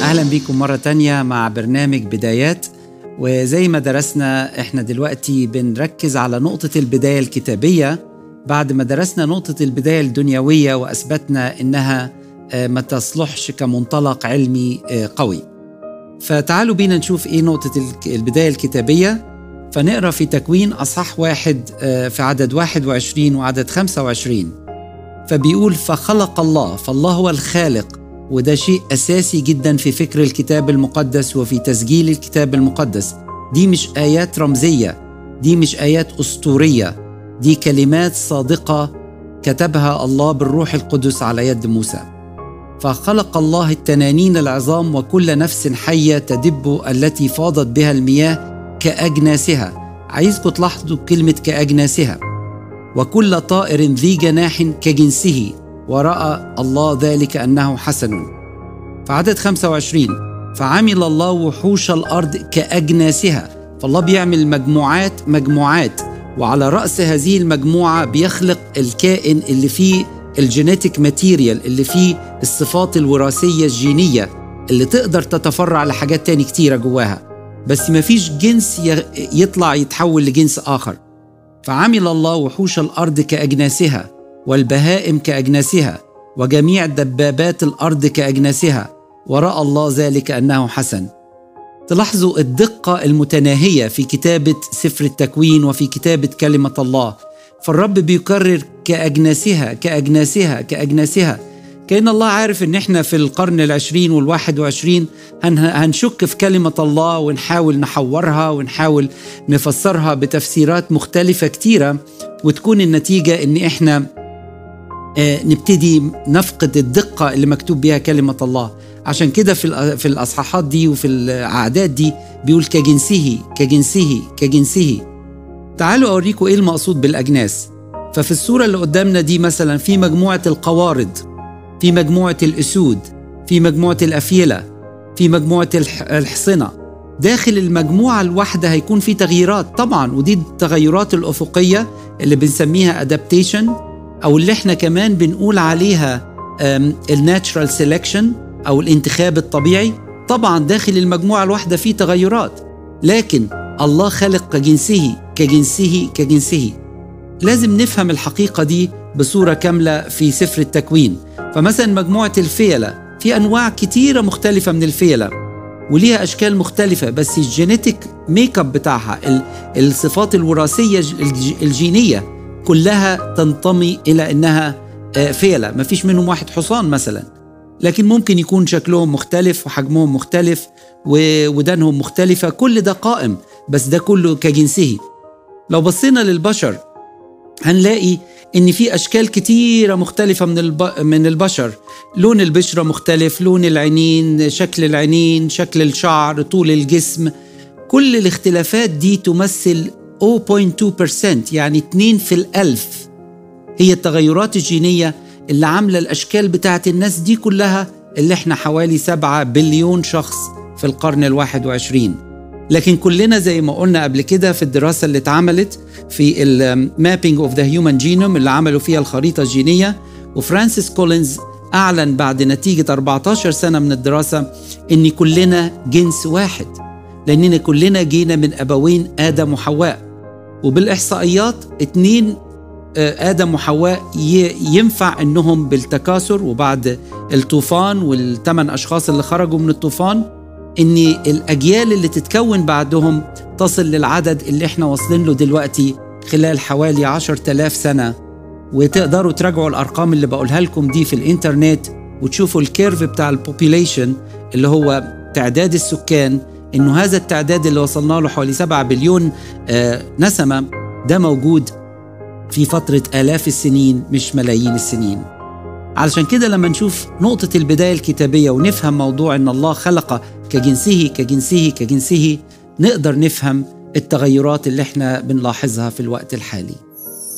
أهلا بيكم مرة تانية مع برنامج بدايات وزي ما درسنا احنا دلوقتي بنركز على نقطة البداية الكتابية بعد ما درسنا نقطة البداية الدنيوية وأثبتنا إنها ما تصلحش كمنطلق علمي قوي فتعالوا بينا نشوف إيه نقطة البداية الكتابية فنقرأ في تكوين أصحاح واحد في عدد 21 وعدد 25 فبيقول فخلق الله فالله هو الخالق وده شيء أساسي جدا في فكر الكتاب المقدس وفي تسجيل الكتاب المقدس دي مش آيات رمزية دي مش آيات أسطورية دي كلمات صادقة كتبها الله بالروح القدس على يد موسى فخلق الله التنانين العظام وكل نفس حية تدب التي فاضت بها المياه كأجناسها عايزكم تلاحظوا كلمة كأجناسها وكل طائر ذي جناح كجنسه ورأى الله ذلك أنه حسن فعدد 25 فعمل الله وحوش الأرض كأجناسها فالله بيعمل مجموعات مجموعات وعلى رأس هذه المجموعة بيخلق الكائن اللي فيه الجينيتيك ماتيريال اللي فيه الصفات الوراثية الجينية اللي تقدر تتفرع لحاجات تاني كتيرة جواها بس مفيش جنس يطلع يتحول لجنس آخر فعمل الله وحوش الأرض كأجناسها والبهائم كأجناسها وجميع دبابات الأرض كأجناسها ورأى الله ذلك أنه حسن تلاحظوا الدقة المتناهية في كتابة سفر التكوين وفي كتابة كلمة الله فالرب بيكرر كأجناسها كأجناسها كأجناسها كأن الله عارف إن إحنا في القرن العشرين والواحد وعشرين هنشك في كلمة الله ونحاول نحورها ونحاول نفسرها بتفسيرات مختلفة كتيرة وتكون النتيجة إن إحنا نبتدي نفقد الدقة اللي مكتوب بها كلمة الله عشان كده في في الأصحاحات دي وفي الأعداد دي بيقول كجنسه كجنسه كجنسه تعالوا أوريكم إيه المقصود بالأجناس ففي الصورة اللي قدامنا دي مثلا في مجموعة القوارض في مجموعة الأسود في مجموعة الأفيلة في مجموعة الحصنة داخل المجموعة الواحدة هيكون في تغييرات طبعا ودي التغيرات الأفقية اللي بنسميها أدابتيشن أو اللي احنا كمان بنقول عليها الناتشرال سيلكشن أو الانتخاب الطبيعي طبعا داخل المجموعة الواحدة في تغيرات لكن الله خلق كجنسه كجنسه كجنسه لازم نفهم الحقيقة دي بصورة كاملة في سفر التكوين فمثلا مجموعة الفيلة في أنواع كتيرة مختلفة من الفيلة وليها أشكال مختلفة بس الجينيتيك ميك اب بتاعها الصفات الوراثية الجينية كلها تنتمي إلى إنها فيلة ما فيش منهم واحد حصان مثلا لكن ممكن يكون شكلهم مختلف وحجمهم مختلف ودانهم مختلفة كل ده قائم بس ده كله كجنسه لو بصينا للبشر هنلاقي ان في اشكال كتيره مختلفه من الب... من البشر لون البشره مختلف لون العينين شكل العينين شكل الشعر طول الجسم كل الاختلافات دي تمثل 0.2% يعني 2 في الألف هي التغيرات الجينية اللي عاملة الأشكال بتاعت الناس دي كلها اللي احنا حوالي 7 بليون شخص في القرن الواحد وعشرين لكن كلنا زي ما قلنا قبل كده في الدراسة اللي اتعملت في المابينج اوف ذا هيومن جينوم اللي عملوا فيها الخريطة الجينية وفرانسيس كولينز أعلن بعد نتيجة 14 سنة من الدراسة إن كلنا جنس واحد لأننا كلنا جينا من أبوين آدم وحواء وبالإحصائيات اتنين آدم وحواء ينفع إنهم بالتكاثر وبعد الطوفان والثمان أشخاص اللي خرجوا من الطوفان ان الاجيال اللي تتكون بعدهم تصل للعدد اللي احنا واصلين له دلوقتي خلال حوالي عشر تلاف سنة وتقدروا تراجعوا الأرقام اللي بقولها لكم دي في الإنترنت وتشوفوا الكيرف بتاع البوبيليشن اللي هو تعداد السكان إنه هذا التعداد اللي وصلنا له حوالي 7 بليون آه نسمة ده موجود في فترة آلاف السنين مش ملايين السنين علشان كده لما نشوف نقطة البداية الكتابية ونفهم موضوع إن الله خلق كجنسه كجنسه كجنسه نقدر نفهم التغيرات اللي احنا بنلاحظها في الوقت الحالي